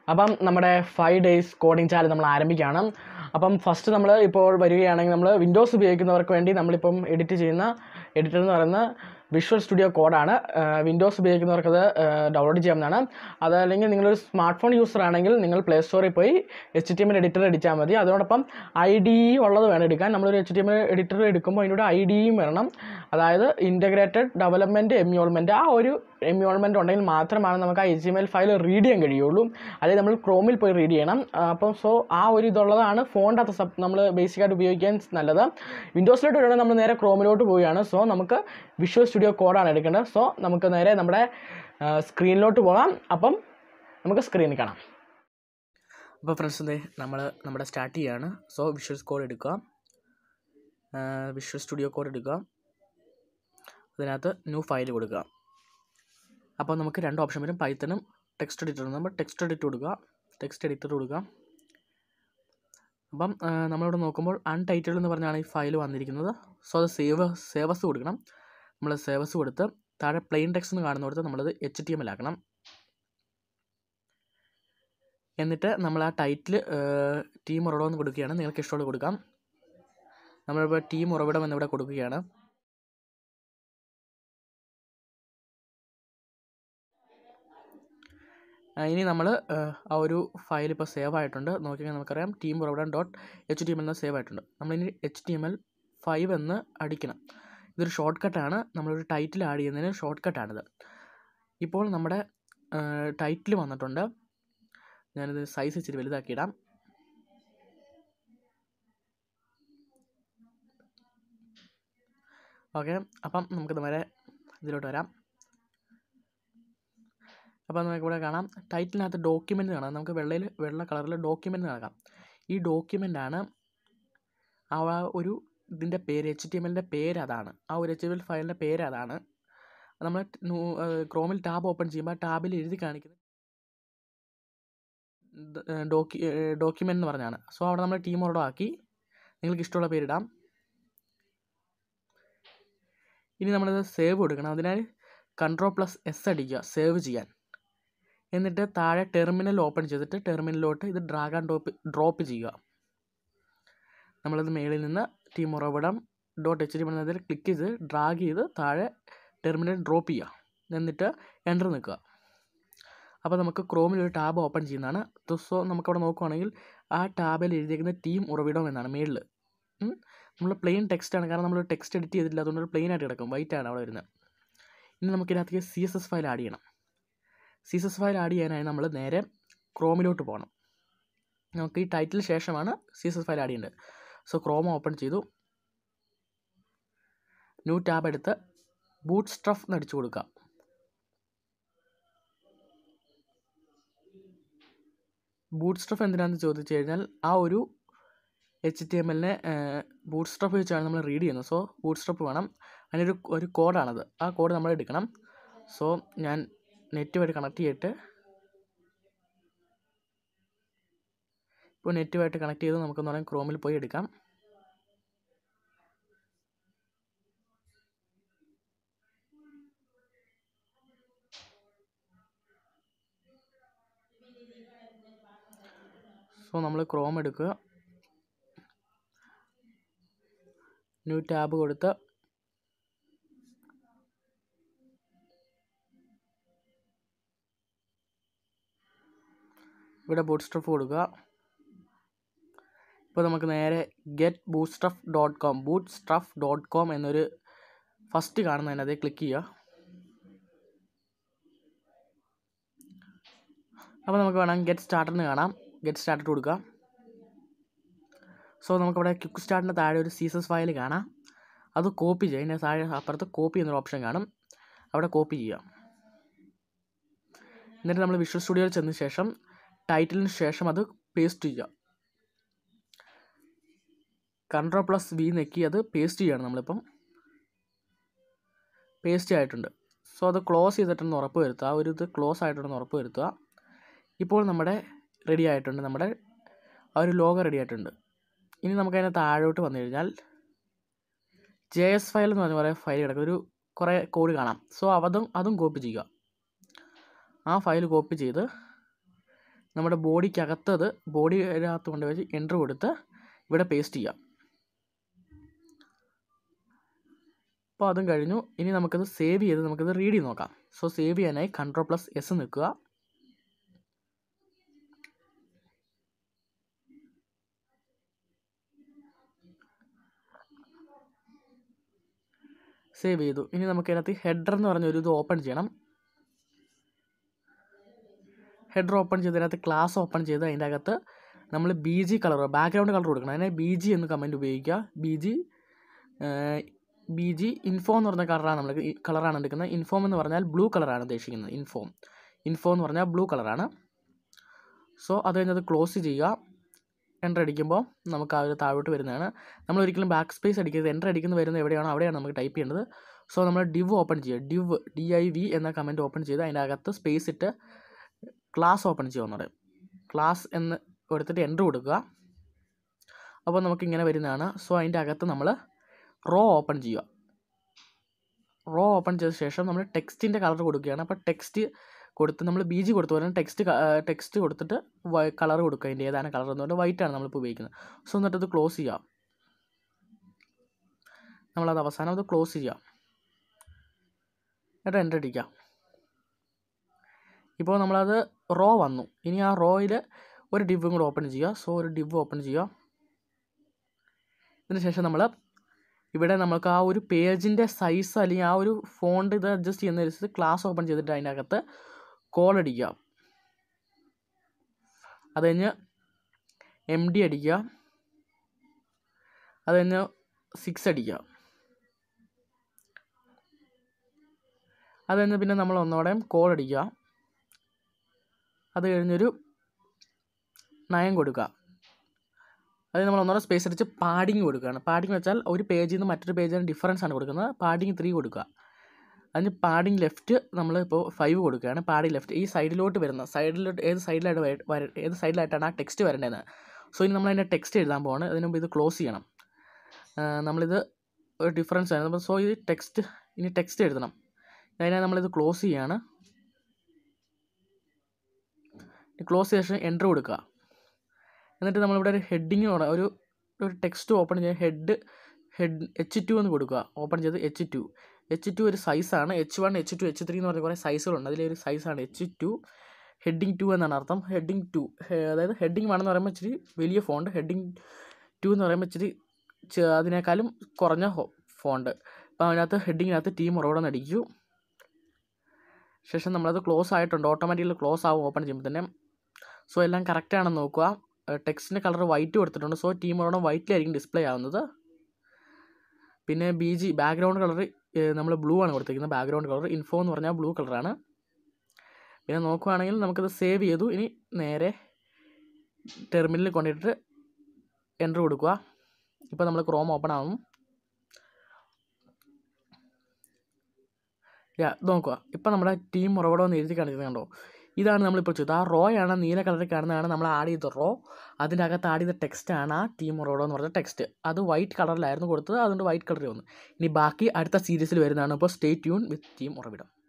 അപ്പം നമ്മുടെ five days coding challenge നമ്മൾ ആരംഭിക്കുകയാണ് അപ്പം ഫസ്റ്റ് നമ്മൾ ഇപ്പോൾ വരികയാണെങ്കിൽ നമ്മൾ വിൻഡോസ് ഉപയോഗിക്കുന്നവർക്ക് വേണ്ടി നമ്മളിപ്പം എഡിറ്റ് ചെയ്യുന്ന എഡിറ്റർ എന്ന് പറയുന്ന വിഷ്വൽ സ്റ്റുഡിയോ കോഡാണ് വിൻഡോസ് ഉപയോഗിക്കുന്നവർക്ക് അത് ഡൗൺലോഡ് ചെയ്യാവുന്നതാണ് അതല്ലെങ്കിൽ നിങ്ങളൊരു സ്മാർട്ട് ഫോൺ യൂസർ ആണെങ്കിൽ നിങ്ങൾ പ്ലേ സ്റ്റോറിൽ പോയി H T M L editor അടിച്ചാൽ മതി അതോടൊപ്പം ഐ ഡി ഉള്ളത് വേണം എടുക്കാൻ നമ്മളൊരു H T M L editor എടുക്കുമ്പോൾ അതിൻ്റെ ഐ ഡിയും വരണം അതായത് ഇൻ്റഗ്രേറ്റഡ് ഡെവലപ്മെൻറ്റ് എമ്യൂൾമെൻറ്റ് ആ ഒരു എമ്യൂൾമെൻറ്റ് ഉണ്ടെങ്കിൽ മാത്രമാണ് നമുക്ക് ആ H M L file read ചെയ്യാൻ കഴിയുള്ളൂ അതായത് നമ്മൾ ക്രോമിൽ പോയി റീഡ് ചെയ്യണം ആ, അപ്പം സോ ആ ഒരു ഇതുള്ളതാണ് ഫോണിൻ്റെ അകത്ത് സബ് നമ്മൾ ബേസിക്കായിട്ട് ഉപയോഗിക്കാൻ നല്ലത് വിൻഡോസിലോട്ട് വരുവാണെങ്കിൽ നമ്മൾ നേരെ ക്രോമിലോട്ട് പോവുകയാണ് സോ നമുക്ക് വിഷ്വൽ സ്റ്റുഡിയോ കോഡാണ് എടുക്കേണ്ടത് സോ നമുക്ക് നേരെ നമ്മുടെ സ്ക്രീനിലോട്ട് പോകാം അപ്പം നമുക്ക് സ്ക്രീനിൽ കാണാം അപ്പോൾ ഫ്രണ്ട്സ് എന്തേ നമ്മൾ നമ്മുടെ സ്റ്റാർട്ട് ചെയ്യാണ് സോ വിഷ്വൽ കോഡ് എടുക്കുക വിഷ്വൽ സ്റ്റുഡിയോ കോഡ് എടുക്കുക അതിനകത്ത് ന്യൂ ഫയൽ കൊടുക്കുക അപ്പോൾ നമുക്ക് രണ്ട് ഓപ്ഷൻ വരും പൈത്തണും ടെക്സ്റ്റ് എഡിറ്ററും നമ്മൾ ടെക്സ്റ്റ് എഡിറ്റ് കൊടുക്കുക ടെക്സ്റ്റ് എഡിറ്റർ കൊടുക്കുക അപ്പം ആ, നമ്മളിവിടെ നോക്കുമ്പോൾ അൺടൈറ്റിൽ എന്ന് പറഞ്ഞാണ് ഈ ഫയൽ വന്നിരിക്കുന്നത് സോ അത് സേവ് സേവസ് കൊടുക്കണം നമ്മൾ സേവസ് കൊടുത്ത് താഴെ പ്ലെയിൻ ടെക്സ്റ്റ് എന്ന് കാണുന്ന കൊടുത്ത് നമ്മളത് എച്ച് ടി എം എൽ ആക്കണം എന്നിട്ട് നമ്മൾ ആ ടൈറ്റിൽ ടീം ഉറവിടം എന്ന് കൊടുക്കുകയാണ് നിങ്ങൾക്ക് ഇഷ്ടമുള്ള കൊടുക്കാം നമ്മളിപ്പോൾ ടീം ഉറവിടം എന്നിവിടെ കൊടുക്കുകയാണ് ആ, ഇനി നമ്മൾ ആ ഒരു ഫയൽ ഇപ്പോൾ സേവ് ആയിട്ടുണ്ട് നോക്കിയാൽ നമുക്കറിയാം team Uravidam dot H T M L എന്ന് സേവ് ആയിട്ടുണ്ട് നമ്മളിനി H T M L five എന്ന് അടിക്കണം ഇതൊരു ഷോർട്ട് കട്ടാണ് നമ്മളൊരു ടൈറ്റിൽ ആഡ് ചെയ്യുന്നതിന് ഷോർട്ട് കട്ടാണിത് ഇപ്പോൾ നമ്മുടെ ടൈറ്റിൽ വന്നിട്ടുണ്ട് ഞാനിത് സൈസ് ഇച്ചിരി വലുതാക്കിയിടാം ഓക്കെ അപ്പം നമുക്കിത് വരെ ഇതിലോട്ട് വരാം അപ്പോൾ നമുക്ക് ഇവിടെ കാണാം ടൈറ്റിലിനകത്ത് ഡോക്യുമെൻ്റ് കാണാം നമുക്ക് വെള്ളയിൽ വെള്ള കളറിൽ ഡോക്യുമെൻ്റ് കാണാം ഈ ഡോക്യുമെൻ്റ് ആണ് ആ ഒരു ഇതിൻ്റെ പേര് എച്ച് ടി എം എല്ലിൻ്റെ പേര് അതാണ് ആ ഒരു എച്ച് ടി എം എൽ ഫയലിൻ്റെ പേര് അതാണ് നമ്മൾ ക്രോമിൽ ടാബ് ഓപ്പൺ ചെയ്യുമ്പോൾ ടാബിൽ എഴുതി കാണിക്കുന്നത് ഡോക്യു ഡോക്യുമെൻ്റ് എന്ന് പറഞ്ഞാണ് സോ അവിടെ നമ്മൾ ടീം ഓർഡർ ആക്കി നിങ്ങൾക്ക് ഇഷ്ടമുള്ള പേരിടാം ഇനി നമ്മളിത് സേവ് കൊടുക്കണം അതിനായി കൺട്രോൾ പ്ലസ് എസ് അടിക്കുക സേവ് ചെയ്യാൻ എന്നിട്ട് താഴെ ടെർമിനൽ ഓപ്പൺ ചെയ്തിട്ട് ടെർമിനലിലോട്ട് ഇത് ഡ്രാഗ് ആൻഡ് ഡ്രോപ്പ് ഡ്രോപ്പ് ചെയ്യുക നമ്മളിത് മേളിൽ നിന്ന് team Uravidam dot H D എന്നതിൽ ക്ലിക്ക് ചെയ്ത് ഡ്രാഗ് ചെയ്ത് താഴെ ടെർമിനൽ ഡ്രോപ്പ് ചെയ്യുക എന്നിട്ട് എൻ്റർ നിൽക്കുക അപ്പോൾ നമുക്ക് ക്രോമിൽ ഒരു ടാബ് ഓപ്പൺ ചെയ്യുന്നതാണ് സോ നമുക്കവിടെ നോക്കുവാണെങ്കിൽ ആ ടാബിൽ എഴുതിയിരിക്കുന്ന ടീം ഉറവിടം എന്നാണ് മേളിൽ നമ്മൾ പ്ലെയിൻ ടെക്സ്റ്റ് ആണ് കാരണം നമ്മൾ ടെക്സ്റ്റ് എഡിറ്റ് ചെയ്തിട്ടില്ല അതുകൊണ്ട് ഒരു പ്ലെയിൻ ആയിട്ട് കിടക്കും വൈറ്റ് ആണ് അവിടെ വരുന്നത് ഇനി നമുക്ക് ഇതിനകത്തേക്ക് C S S file add ചെയ്യണം C S S file add ചെയ്യാനായി നമ്മൾ നേരെ ക്രോമിലോട്ട് പോകണം നമുക്ക് ഈ ടൈറ്റിൽ ശേഷമാണ് C S S file add ചെയ്യേണ്ടത് സോ ക്രോം ഓപ്പൺ ചെയ്തു ന്യൂ ടാബ് എടുത്ത് ബൂട്ട് സ്ട്രഫ് എന്ന് അടിച്ചു കൊടുക്കുക ബൂട്ട് സ്ട്രഫ് എന്തിനാണെന്ന് ചോദിച്ചു കഴിഞ്ഞാൽ ആ ഒരു എച്ച് ടി എം എല്ലിനെ ബൂട്ട് സ്ട്രപ്പ് വെച്ചാണ് നമ്മൾ റീഡ് ചെയ്യുന്നത് സോ ബൂട്ട് സ്ട്രപ്പ് വേണം അതിനൊരു ഒരു കോഡാണത് ആ കോഡ് നമ്മൾ എടുക്കണം സോ ഞാൻ നെറ്റുമായിട്ട് കണക്ട് ചെയ്തിട്ട് ഇപ്പോൾ നെറ്റുമായിട്ട് കണക്ട് ചെയ്ത് നമുക്കെന്ന് പറയാം ക്രോമിൽ പോയി എടുക്കാം സോ നമ്മൾ ക്രോം എടുക്കുക ന്യൂ ടാബ് കൊടുത്ത് ഇവിടെ ബൂട്ട് സ്റ്റഫ് കൊടുക്കുക ഇപ്പോൾ നമുക്ക് നേരെ get bootstrap dot com bootstrap dot com എന്നൊരു ഫസ്റ്റ് കാണുന്നതിനകത്ത് ക്ലിക്ക് ചെയ്യുക അപ്പോൾ നമുക്ക് വേണം ഗെറ്റ് സ്റ്റാർട്ടറിന് കാണാം ഗെറ്റ് സ്റ്റാർട്ടർ കൊടുക്കുക സോ നമുക്കിവിടെ ക്വിക്ക് സ്റ്റാർട്ടിൻ്റെ താഴെ ഒരു സീസസ് ഫയൽ കാണാം അത് കോപ്പി ചെയ്യുക അതിൻ്റെ താഴെ അപ്പുറത്ത് കോപ്പി എന്നൊരു ഓപ്ഷൻ കാണും അവിടെ കോപ്പി ചെയ്യുക എന്നിട്ട് നമ്മൾ വിഷ്വൽ സ്റ്റുഡിയോയിൽ ചെന്ന ശേഷം ടൈറ്റിലിന് ശേഷം അത് പേസ്റ്റ് ചെയ്യുക കൺട്രോൾ പ്ലസ് വി നെക്കി അത് പേസ്റ്റ് ചെയ്യുകയാണ് നമ്മളിപ്പം പേസ്റ്റ് ആയിട്ടുണ്ട് സോ അത് ക്ലോസ് ചെയ്തിട്ടുണ്ടെന്ന് ഉറപ്പ് വരുത്തുക ആ ഒരു ഇത് ക്ലോസ് ആയിട്ടുണ്ടെന്ന് ഉറപ്പ് വരുത്തുക ഇപ്പോൾ നമ്മുടെ റെഡി ആയിട്ടുണ്ട് നമ്മുടെ ആ ഒരു ലോഗോ റെഡി ആയിട്ടുണ്ട് ഇനി നമുക്ക് അതിന് താഴോട്ട് വന്നു കഴിഞ്ഞാൽ ജെ എസ് ഫയൽ എന്ന് പറഞ്ഞ കുറേ ഫയൽ കിടക്കും ഒരു കുറേ കോഡ് കാണാം സോ അതും അതും കോപ്പി ചെയ്യുക ആ ഫയൽ കോപ്പി ചെയ്ത് നമ്മുടെ ബോഡിക്കകത്തത് ബോഡിക്കകത്ത് കൊണ്ടുപോയി എൻ്റർ കൊടുത്ത് ഇവിടെ പേസ്റ്റ് ചെയ്യാം അപ്പോൾ അതും കഴിഞ്ഞു ഇനി നമുക്കത് സേവ് ചെയ്ത് നമുക്കത് റീഡ് ചെയ്ത് നോക്കാം സോ സേവ് ചെയ്യാനായി കൺട്രോൾ പ്ലസ് എസ് നിൽക്കുക സേവ് ചെയ്തു ഇനി നമുക്ക് അതിനകത്ത് ഹെഡർ എന്ന് പറഞ്ഞ ഒരു ഇത് ഓപ്പൺ ചെയ്യണം ഹെഡർ ഓപ്പൺ ചെയ്തതിനകത്ത് ക്ലാസ് ഓപ്പൺ ചെയ്ത് അതിൻ്റെ അകത്ത് നമ്മൾ B G colour background colour കൊടുക്കണം അതിനെ ബി ജി എന്ന് കമൻറ്റ് ഉപയോഗിക്കുക B G B G info എന്ന് പറഞ്ഞ കളറാണ് നമ്മൾ കളറാണ് എടുക്കുന്നത് ഇൻഫോം എന്ന് പറഞ്ഞാൽ ബ്ലൂ കളറാണ് ഉദ്ദേശിക്കുന്നത് ഇൻഫോം ഇൻഫോ എന്ന് പറഞ്ഞാൽ ബ്ലൂ കളറാണ് സോ അത് കഴിഞ്ഞത് ക്ലോസ് ചെയ്യുക എൻ്റർ അടിക്കുമ്പോൾ നമുക്ക് ആ ഒരു താഴോട്ട് വരുന്നതാണ് നമ്മൾ ഒരിക്കലും ബാക്ക് സ്പേസ് അടിക്കരുത് എൻ്റർ അടിക്കുന്ന വരുന്നത് എവിടെയാണോ അവിടെയാണ് നമുക്ക് ടൈപ്പ് ചെയ്യേണ്ടത് സോ നമ്മൾ ഡിവ് ഓപ്പൺ ചെയ്യുക ഡിവ് ഡി ഐ വി എന്ന കമൻറ്റ് ഓപ്പൺ ചെയ്ത് അതിൻ്റെ അകത്ത് സ്പേസ് ഇട്ട് ക്ലാസ് ഓപ്പൺ ചെയ്യുമെന്ന് പറയും ക്ലാസ് എന്ന് കൊടുത്തിട്ട് എൻ്റർ കൊടുക്കുക അപ്പോൾ നമുക്ക് ഇങ്ങനെ വരുന്നതാണ് സോ അതിൻ്റെ അകത്ത് നമ്മൾ റോ ഓപ്പൺ ചെയ്യുക റോ ഓപ്പൺ ചെയ്ത ശേഷം നമ്മൾ ടെക്സ്റ്റിൻ്റെ കളർ കൊടുക്കുകയാണ് അപ്പോൾ ടെക്സ്റ്റ് കൊടുത്ത് നമ്മൾ ബി ജി കൊടുത്തു പറഞ്ഞാൽ ടെക്സ്റ്റ് ടെക്സ്റ്റ് കൊടുത്തിട്ട് കളർ കൊടുക്കുക അതിൻ്റെ ഏതാണ് കളർ എന്ന് പറഞ്ഞാൽ വൈറ്റ് ആണ് നമ്മളിപ്പോൾ ഉപയോഗിക്കുന്നത് സോ എന്നിട്ട് അത് ക്ലോസ് ചെയ്യാം നമ്മളത് അവസാനം അത് ക്ലോസ് ചെയ്യാം എന്നിട്ട് എൻ്റർ അടിക്കാം ഇപ്പോൾ നമ്മളത് റോ വന്നു ഇനി ആ റോയിൽ ഒരു ഡിവും കൂടെ ഓപ്പൺ ചെയ്യുക സോ ഒരു ഡിവ് ഓപ്പൺ ചെയ്യുക ഇതിന് ശേഷം നമ്മൾ ഇവിടെ നമുക്ക് ആ ഒരു പേജിൻ്റെ സൈസ് അല്ലെങ്കിൽ ആ ഒരു ഫോണ്ട് ഇത് അഡ്ജസ്റ്റ് ചെയ്യുന്ന ക്ലാസ് ഓപ്പൺ ചെയ്തിട്ട് അതിൻ്റെ അകത്ത് കോൾ അടിക്കുക അത് കഴിഞ്ഞ് എം ഡി അടിക്കുക അത് കഴിഞ്ഞ് സിക്സ് അടിക്കുക അത് കഴിഞ്ഞ് പിന്നെ നമ്മൾ ഒന്നോടെ കോൾ അടിക്കുക അത് കഴിഞ്ഞൊരു നയം കൊടുക്കുക അത് നമ്മൾ ഒന്നുകൂടെ സ്പേസ് അടിച്ച് പാഡിങ് കൊടുക്കുകയാണ് പാഡിങ് വെച്ചാൽ ഒരു പേജിൽ നിന്ന് മറ്റൊരു പേജിന് ഡിഫറൻസ് ആണ് കൊടുക്കുന്നത് പാഡിങ് ത്രീ കൊടുക്കുക അതിന് പാഡിങ് ലെഫ്റ്റ് നമ്മൾ ഇപ്പോൾ ഫൈവ് കൊടുക്കുകയാണ് പാഡിങ് ലെഫ്റ്റ് ഈ സൈഡിലോട്ട് വരുന്ന സൈഡിലോട്ട് ഏത് സൈഡിലായിട്ട് വര ഏത് സൈഡിലായിട്ടാണ് ആ ടെക്സ്റ്റ് വരേണ്ടത് സോ ഇനി നമ്മൾ അതിൻ്റെ ടെക്സ്റ്റ് എഴുതാൻ പോവാണ് അതിന് മുമ്പ് ഇത് ക്ലോസ് ചെയ്യണം നമ്മളിത് ഒരു ഡിഫറൻസ് ആണ് അപ്പോൾ സോ ഈ ടെക്സ്റ്റ് ഇനി ടെക്സ്റ്റ് എഴുതണം അതിനായി നമ്മളിത് ക്ലോസ് ചെയ്യാണ് ക്ലോസ് ചെയ്ത ശേഷം എൻ്റർ കൊടുക്കുക എന്നിട്ട് നമ്മളിവിടെ ഒരു ഹെഡിങ് ഒരു ഒരു ടെക്സ്റ്റ് ഓപ്പൺ ചെയ്യുക ഹെഡ് ഹെഡ് എച്ച് ടു എന്ന് കൊടുക്കുക ഓപ്പൺ ചെയ്ത് എച്ച് ടു എച്ച് ടു ഒരു സൈസാണ് H one H two H three എന്ന് പറഞ്ഞ കുറേ സൈസുകളുണ്ട് അതിലൊരു സൈസാണ് എച്ച് ടു ഹെഡിങ് ടു എന്നാണ് അർത്ഥം ഹെഡിങ് ടു അതായത് ഹെഡിങ് വൺ എന്ന് പറയുമ്പോൾ ഇച്ചിരി വലിയ ഫോണ്ട് ഹെഡിങ് ടു എന്ന് പറയുമ്പോൾ ഇച്ചിരി അതിനേക്കാളും കുറഞ്ഞ ഫോണ്ട് അപ്പോൾ അതിനകത്ത് ഹെഡിങ്ങിനകത്ത് ടീം ഉറവിടം അടിക്കൂ ശേഷം നമ്മളത് ക്ലോസ് ആയിട്ടുണ്ട് ഓട്ടോമാറ്റിക്കലി ക്ലോസ് ആവും ഓപ്പൺ ചെയ്യുമ്പോൾ തന്നെ സോ എല്ലാം കറക്റ്റ് ആണെന്ന് നോക്കുക ടെക്സ്റ്റിൻ്റെ കളർ വൈറ്റ് കൊടുത്തിട്ടുണ്ട് സോ ടീം ഉറവിടം വൈറ്റിലായിരിക്കും ഡിസ്പ്ലേ ആവുന്നത് പിന്നെ ബി ജി ബാക്ക്ഗ്രൗണ്ട് കളർ നമ്മൾ ബ്ലൂ ആണ് കൊടുത്തിരിക്കുന്നത് ബാക്ക്ഗ്രൗണ്ട് കളർ ഇൻഫോ എന്ന് പറഞ്ഞാൽ ബ്ലൂ കളറാണ് പിന്നെ നോക്കുവാണെങ്കിൽ നമുക്കത് സേവ് ചെയ്തു ഇനി നേരെ ടെർമിനലിൽ കൊണ്ടിട്ട് എൻ്റർ കൊടുക്കുക ഇപ്പോൾ നമ്മൾ ക്രോം ഓപ്പൺ ആവും യാ നോക്കുക ഇപ്പം നമ്മുടെ ടീം ഉറവിടം എന്ന് എഴുതി കാണിക്കുന്നത് കണ്ടോ ഇതാണ് നമ്മളിപ്പോൾ ചെയ്തത് ആ റോ ആണ് നീല കളറിൽ കാണുന്നതാണ് നമ്മൾ ആഡ് ചെയ്ത റോ അതിൻ്റെ അകത്ത് ആഡ് ചെയ്ത ടെക്സ്റ്റ് ആണ് ആ ടീം ഉറവിടം എന്ന് പറഞ്ഞ ടെക്സ്റ്റ് അത് വൈറ്റ് കളറിലായിരുന്നു കൊടുത്തത് അതുകൊണ്ട് വൈറ്റ് കളറിൽ വന്നു ഇനി ബാക്കി അടുത്ത സീരീസിൽ വരുന്നതാണ് ഇപ്പോൾ സ്റ്റേ ട്യൂൺ വിത്ത് ടീം ഉറവിടം